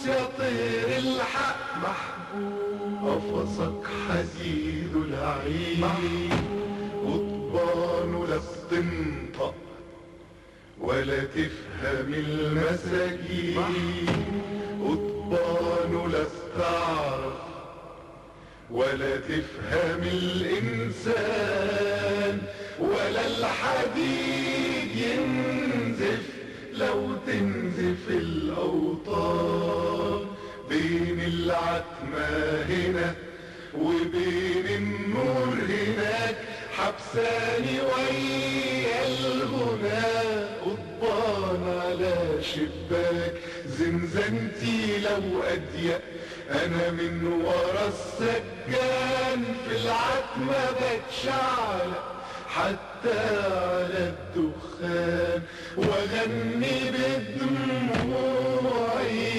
يا طير الحق محبوب قفصك حديد العين قضبان لا بتنطق ولا تفهم المساجين قضبان لا بتعرف ولا تفهم الإنسان ولا الحديد ينزف لو تنزف الأوطان بين العتمة هنا وبين النور هناك حبساني ويا الغنى قضبان على شباك زنزانتي لو أضيق أنا من ورا السجان في العتمة بتشعلق حتى على الدخان واغني بدموعي